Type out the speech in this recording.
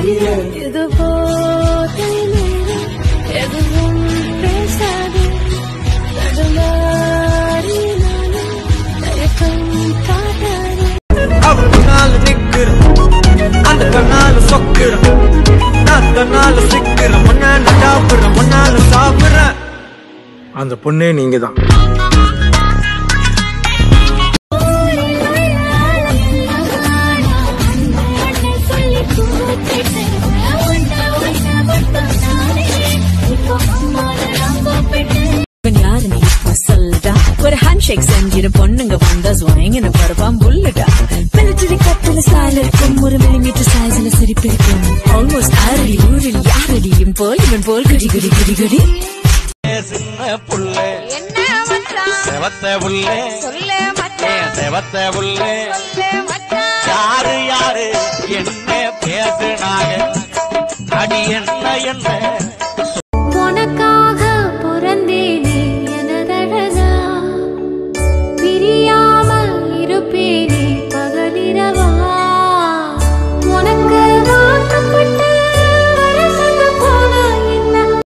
இது போதை நேரம் எதுவும் பேசாது தடுமாறினாலும் தயக்கம் காட்டாது அவ கண்ணால நிக்கிற அந்த கண்ணால சொக்கிற நான் கண்ணால சிக்கிற மண்ணால சாப்பிடுற மண்ணால சாப்பிடுற அந்த பொண்ணே நீங்க தான் இவன் யாரு நீ இப்ப சொல்லுடா ஒரு ஹேண்ட் ஷேக் செஞ்சிரு பொண்ணுங்க வந்தா சுவங்கின பருப்பாம் புல்லுடா மிலிட்டரி கட்டில ஸ்டைல் இருக்கும் ஒரு மில்லிமீட்டர் சைஸ்ல சிரிப்பு இருக்கும் ஆல்மோஸ்ட் ஆறடி ஊரில் யாரடியும் போல் இவன் போல் குடி குடி குடி குடி சின்ன புள்ள என்ன மச்சான் செவத்த புள்ள சொல்லு மச்சான் செவத்த புள்ள சொல்லு மச்சான் யாரு யாரு என்ன பேசுனாங்க அடி என்ன என்ன